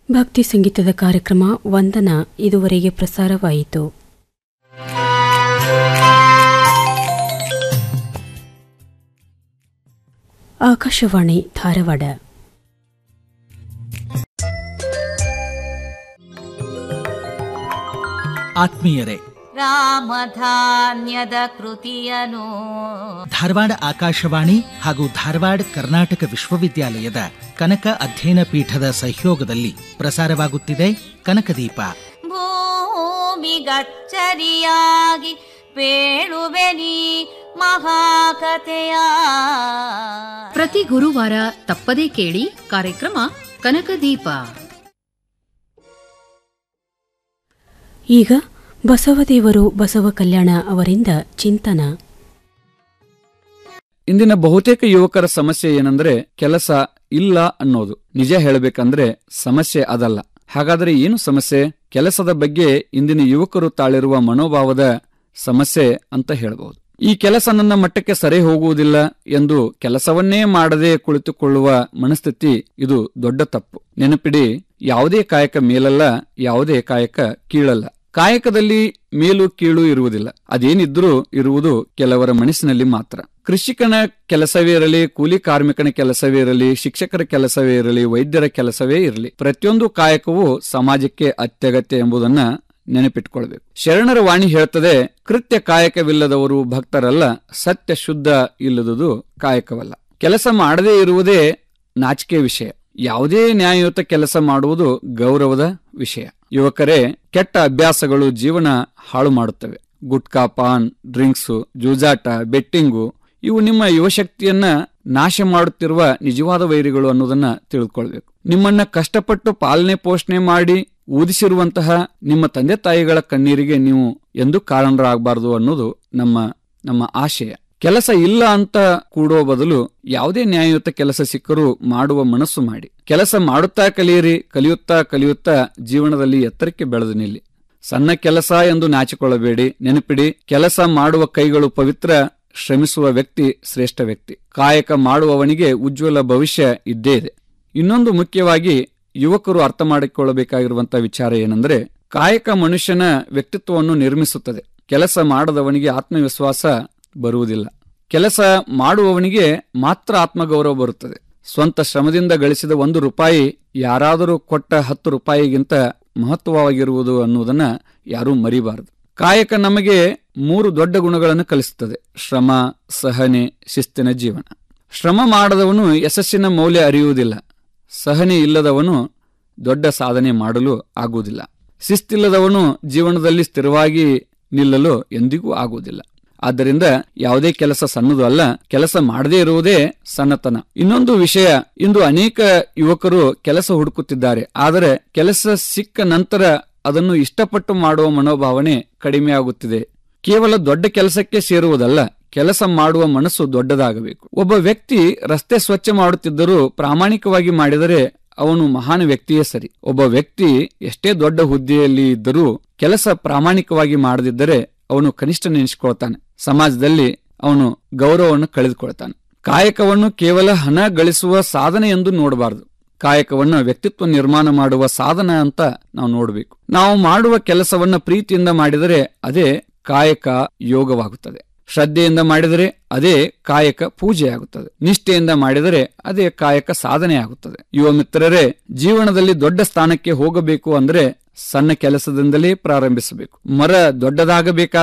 ಭಕ್ತಿ ಸಂಗೀತದ ಕಾರ್ಯಕ್ರಮ ವಂದನ ಇದುವರೆಗೆ ಪ್ರಸಾರವಾಯಿತು ಆಕಾಶವಾಣಿ ಧಾರವಾಡ ಆತ್ಮೀಯರೇ ರಾಮಧಾನ್ಯದ ಕೃತಿಯನು ಧಾರವಾಡ ಆಕಾಶವಾಣಿ ಹಾಗೂ ಧಾರವಾಡ ಕರ್ನಾಟಕ ವಿಶ್ವವಿದ್ಯಾಲಯದ ಕನಕ ಅಧ್ಯಯನ ಪೀಠದ ಸಹಯೋಗದಲ್ಲಿ ಪ್ರಸಾರವಾಗುತ್ತಿದೆ ಕನಕದೀಪ ಭೂಮಿಗಚ್ಚರಿಯಾಗಿ ಪೇಳುವೆನಿ ಮಹಾಕಥೆಯ ಪ್ರತಿ ಗುರುವಾರ ತಪ್ಪದೇ ಕೇಳಿ ಕಾರ್ಯಕ್ರಮ ಕನಕದೀಪ ಈಗ ಬಸವದೇವರು ಬಸವ ಕಲ್ಯಾಣ ಅವರಿಂದ ಚಿಂತನ ಇಂದಿನ ಬಹುತೇಕ ಯುವಕರ ಸಮಸ್ಯೆ ಏನಂದ್ರೆ ಕೆಲಸ ಇಲ್ಲ ಅನ್ನೋದು ನಿಜ ಹೇಳಬೇಕಂದ್ರೆ ಸಮಸ್ಯೆ ಅದಲ್ಲ ಹಾಗಾದ್ರೆ ಏನು ಸಮಸ್ಯೆ ಕೆಲಸದ ಬಗ್ಗೆ ಇಂದಿನ ಯುವಕರು ತಾಳಿರುವ ಮನೋಭಾವದ ಸಮಸ್ಯೆ ಅಂತ ಹೇಳಬಹುದು ಈ ಕೆಲಸ ನನ್ನ ಮಟ್ಟಕ್ಕೆ ಸರಿ ಹೋಗುವುದಿಲ್ಲ ಎಂದು ಕೆಲಸವನ್ನೇ ಮಾಡದೆ ಕುಳಿತುಕೊಳ್ಳುವ ಮನಸ್ಥಿತಿ ಇದು ದೊಡ್ಡ ತಪ್ಪು ನೆನಪಿಡಿ ಯಾವುದೇ ಕಾಯಕ ಮೇಲಲ್ಲ ಯಾವುದೇ ಕಾಯಕ ಕೀಳಲ್ಲ ಕಾಯಕದಲ್ಲಿ ಮೇಲು ಕೀಳು ಇರುವುದಿಲ್ಲ ಅದೇನಿದ್ರೂ ಇರುವುದು ಕೆಲವರ ಮನಸ್ಸಿನಲ್ಲಿ ಮಾತ್ರ ಕೃಷಿಕನ ಕೆಲಸವೇ ಇರಲಿ ಕೂಲಿ ಕಾರ್ಮಿಕನ ಕೆಲಸವೇ ಇರಲಿ ಶಿಕ್ಷಕರ ಕೆಲಸವೇ ಇರಲಿ ವೈದ್ಯರ ಕೆಲಸವೇ ಇರಲಿ ಪ್ರತಿಯೊಂದು ಕಾಯಕವು ಸಮಾಜಕ್ಕೆ ಅತ್ಯಗತ್ಯ ಎಂಬುದನ್ನ ನೆನಪಿಟ್ಕೊಳ್ಬೇಕು ಶರಣರ ವಾಣಿ ಹೇಳ್ತದೆ ಕೃತ್ಯ ಕಾಯಕವಿಲ್ಲದವರು ಭಕ್ತರಲ್ಲ ಸತ್ಯ ಶುದ್ಧ ಇಲ್ಲದುದು ಕಾಯಕವಲ್ಲ ಕೆಲಸ ಮಾಡದೇ ಇರುವುದೇ ನಾಚಿಕೆ ವಿಷಯ ಯಾವುದೇ ನ್ಯಾಯಯುತ ಕೆಲಸ ಮಾಡುವುದು ಗೌರವದ ವಿಷಯ ಯುವಕರೇ ಕೆಟ್ಟ ಅಭ್ಯಾಸಗಳು ಜೀವನ ಹಾಳು ಮಾಡುತ್ತವೆ ಗುಟ್ಕಾ ಪಾನ್ ಡ್ರಿಂಕ್ಸು ಜೂಜಾಟ ಬೆಟ್ಟಿಂಗು ಇವು ನಿಮ್ಮ ಯುವಶಕ್ತಿಯನ್ನ ನಾಶ ಮಾಡುತ್ತಿರುವ ನಿಜವಾದ ವೈರಿಗಳು ಅನ್ನೋದನ್ನ ತಿಳಿದುಕೊಳ್ಬೇಕು ನಿಮ್ಮನ್ನ ಕಷ್ಟಪಟ್ಟು ಪಾಲನೆ ಪೋಷಣೆ ಮಾಡಿ ಊದಿಸಿರುವಂತಹ ನಿಮ್ಮ ತಂದೆ ತಾಯಿಗಳ ಕಣ್ಣೀರಿಗೆ ನೀವು ಎಂದು ಕಾರಣರಾಗಬಾರದು ಅನ್ನೋದು ನಮ್ಮ ನಮ್ಮ ಆಶಯ ಕೆಲಸ ಇಲ್ಲ ಅಂತ ಕೂಡೋ ಬದಲು ಯಾವುದೇ ನ್ಯಾಯಯುತ ಕೆಲಸ ಸಿಕ್ಕರೂ ಮಾಡುವ ಮನಸ್ಸು ಮಾಡಿ ಕೆಲಸ ಮಾಡುತ್ತಾ ಕಲಿಯಿರಿ ಕಲಿಯುತ್ತಾ ಕಲಿಯುತ್ತಾ ಜೀವನದಲ್ಲಿ ಎತ್ತರಕ್ಕೆ ಬೆಳೆದು ನಿಲ್ಲಿ ಸಣ್ಣ ಕೆಲಸ ಎಂದು ನಾಚಿಕೊಳ್ಳಬೇಡಿ ನೆನಪಿಡಿ ಕೆಲಸ ಮಾಡುವ ಕೈಗಳು ಪವಿತ್ರ ಶ್ರಮಿಸುವ ವ್ಯಕ್ತಿ ಶ್ರೇಷ್ಠ ವ್ಯಕ್ತಿ ಕಾಯಕ ಮಾಡುವವನಿಗೆ ಉಜ್ವಲ ಭವಿಷ್ಯ ಇದ್ದೇ ಇದೆ ಇನ್ನೊಂದು ಮುಖ್ಯವಾಗಿ ಯುವಕರು ಅರ್ಥ ಮಾಡಿಕೊಳ್ಳಬೇಕಾಗಿರುವಂತಹ ವಿಚಾರ ಏನಂದ್ರೆ ಕಾಯಕ ಮನುಷ್ಯನ ವ್ಯಕ್ತಿತ್ವವನ್ನು ನಿರ್ಮಿಸುತ್ತದೆ ಕೆಲಸ ಮಾಡದವನಿಗೆ ಆತ್ಮವಿಶ್ವಾಸ ಬರುವುದಿಲ್ಲ ಕೆಲಸ ಮಾಡುವವನಿಗೆ ಮಾತ್ರ ಆತ್ಮಗೌರವ ಬರುತ್ತದೆ ಸ್ವಂತ ಶ್ರಮದಿಂದ ಗಳಿಸಿದ ಒಂದು ರೂಪಾಯಿ ಯಾರಾದರೂ ಕೊಟ್ಟ ಹತ್ತು ರೂಪಾಯಿಗಿಂತ ಮಹತ್ವವಾಗಿರುವುದು ಅನ್ನುವುದನ್ನ ಯಾರೂ ಮರಿಬಾರದು ಕಾಯಕ ನಮಗೆ ಮೂರು ದೊಡ್ಡ ಗುಣಗಳನ್ನು ಕಲಿಸುತ್ತದೆ ಶ್ರಮ ಸಹನೆ ಶಿಸ್ತಿನ ಜೀವನ ಶ್ರಮ ಮಾಡದವನು ಯಶಸ್ಸಿನ ಮೌಲ್ಯ ಅರಿಯುವುದಿಲ್ಲ ಸಹನೆ ಇಲ್ಲದವನು ದೊಡ್ಡ ಸಾಧನೆ ಮಾಡಲು ಆಗುವುದಿಲ್ಲ ಶಿಸ್ತಿಲ್ಲದವನು ಜೀವನದಲ್ಲಿ ಸ್ಥಿರವಾಗಿ ನಿಲ್ಲಲು ಎಂದಿಗೂ ಆಗುವುದಿಲ್ಲ ಆದ್ದರಿಂದ ಯಾವುದೇ ಕೆಲಸ ಸಣ್ಣದು ಅಲ್ಲ ಕೆಲಸ ಮಾಡದೇ ಇರುವುದೇ ಸಣ್ಣತನ ಇನ್ನೊಂದು ವಿಷಯ ಇಂದು ಅನೇಕ ಯುವಕರು ಕೆಲಸ ಹುಡುಕುತ್ತಿದ್ದಾರೆ ಆದರೆ ಕೆಲಸ ಸಿಕ್ಕ ನಂತರ ಅದನ್ನು ಇಷ್ಟಪಟ್ಟು ಮಾಡುವ ಮನೋಭಾವನೆ ಕಡಿಮೆಯಾಗುತ್ತಿದೆ ಕೇವಲ ದೊಡ್ಡ ಕೆಲಸಕ್ಕೆ ಸೇರುವುದಲ್ಲ ಕೆಲಸ ಮಾಡುವ ಮನಸ್ಸು ದೊಡ್ಡದಾಗಬೇಕು ಒಬ್ಬ ವ್ಯಕ್ತಿ ರಸ್ತೆ ಸ್ವಚ್ಛ ಮಾಡುತ್ತಿದ್ದರೂ ಪ್ರಾಮಾಣಿಕವಾಗಿ ಮಾಡಿದರೆ ಅವನು ಮಹಾನ್ ವ್ಯಕ್ತಿಯೇ ಸರಿ ಒಬ್ಬ ವ್ಯಕ್ತಿ ಎಷ್ಟೇ ದೊಡ್ಡ ಹುದ್ದೆಯಲ್ಲಿ ಇದ್ದರೂ ಕೆಲಸ ಪ್ರಾಮಾಣಿಕವಾಗಿ ಮಾಡದಿದ್ದರೆ ಅವನು ಕನಿಷ್ಠ ನೆನೆಸಿಕೊಳ್ತಾನೆ ಸಮಾಜದಲ್ಲಿ ಅವನು ಗೌರವವನ್ನು ಕಳೆದುಕೊಳ್ತಾನೆ ಕಾಯಕವನ್ನು ಕೇವಲ ಹಣ ಗಳಿಸುವ ಸಾಧನೆ ಎಂದು ನೋಡಬಾರದು ಕಾಯಕವನ್ನು ವ್ಯಕ್ತಿತ್ವ ನಿರ್ಮಾಣ ಮಾಡುವ ಸಾಧನ ಅಂತ ನಾವು ನೋಡಬೇಕು ನಾವು ಮಾಡುವ ಕೆಲಸವನ್ನ ಪ್ರೀತಿಯಿಂದ ಮಾಡಿದರೆ ಅದೇ ಕಾಯಕ ಯೋಗವಾಗುತ್ತದೆ ಶ್ರದ್ಧೆಯಿಂದ ಮಾಡಿದರೆ ಅದೇ ಕಾಯಕ ಪೂಜೆಯಾಗುತ್ತದೆ ನಿಷ್ಠೆಯಿಂದ ಮಾಡಿದರೆ ಅದೇ ಕಾಯಕ ಸಾಧನೆ ಆಗುತ್ತದೆ ಯುವ ಮಿತ್ರರೇ ಜೀವನದಲ್ಲಿ ದೊಡ್ಡ ಸ್ಥಾನಕ್ಕೆ ಹೋಗಬೇಕು ಅಂದ್ರೆ ಸಣ್ಣ ಕೆಲಸದಿಂದಲೇ ಪ್ರಾರಂಭಿಸಬೇಕು ಮರ ದೊಡ್ಡದಾಗಬೇಕಾದ